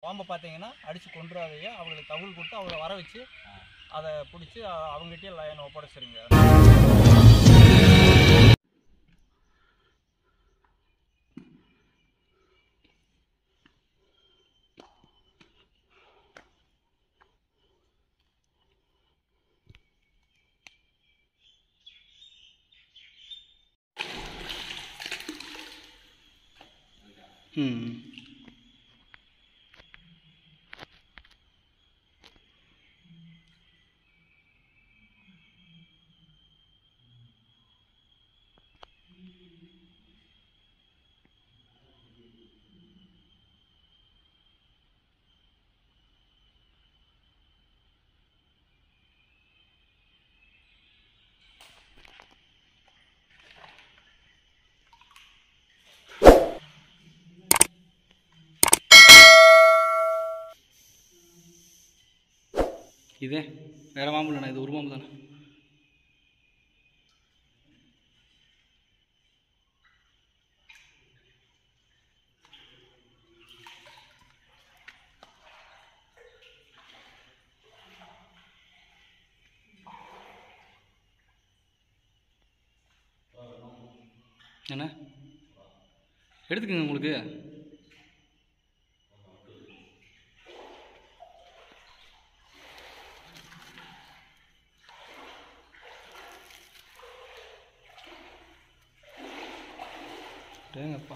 பாம்பை பார்த்தீங்கன்னா அடித்து கொண்டுறாதையே அவங்களுக்கு தகவல் கொடுத்து அவங்கள வர வச்சு அதை பிடிச்சி அவங்ககிட்டயே லைன் ஒப்படைச்சிருங்க ம் இதே வேற மாம்பு இல்லைண்ணா இது ஒரு மாம்பு தானே என்ன எடுத்துக்கங்க உங்களுக்கு டேங்கப்பா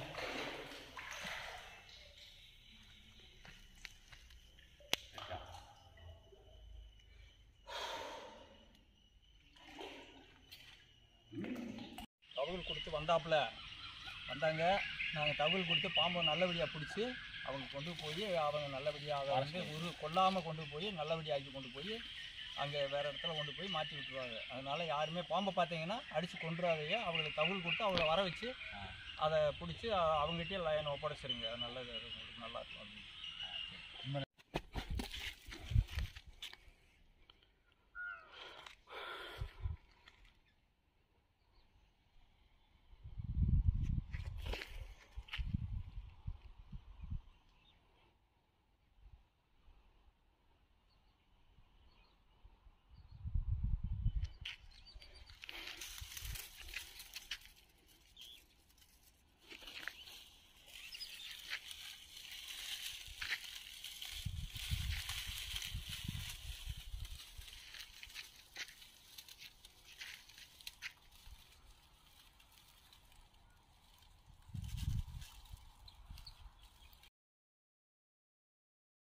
தகவல் கொடுத்து வந்தாப்புல வந்தாங்க நாங்கள் தகவல் கொடுத்து பாம்பை நல்லபடியாக பிடிச்சி அவங்க கொண்டு போய் அவங்க நல்லபடியாக அதை வந்து ஒரு கொல்லாமல் கொண்டு போய் நல்லபடியாக்கி கொண்டு போய் அங்கே வேறு இடத்துல கொண்டு போய் மாற்றி விட்டுருவாங்க அதனால் யாருமே பாம்பை பார்த்தீங்கன்னா அடித்து கொண்டுறாதையே அவங்களுக்கு தகவல் கொடுத்து அவங்கள வர வச்சு அதை பிடிச்சி அவங்ககிட்டயே லைன் ஒப்படைச்சிருங்க நல்லது அது உங்களுக்கு நல்லா இருக்கும் அப்படின்னு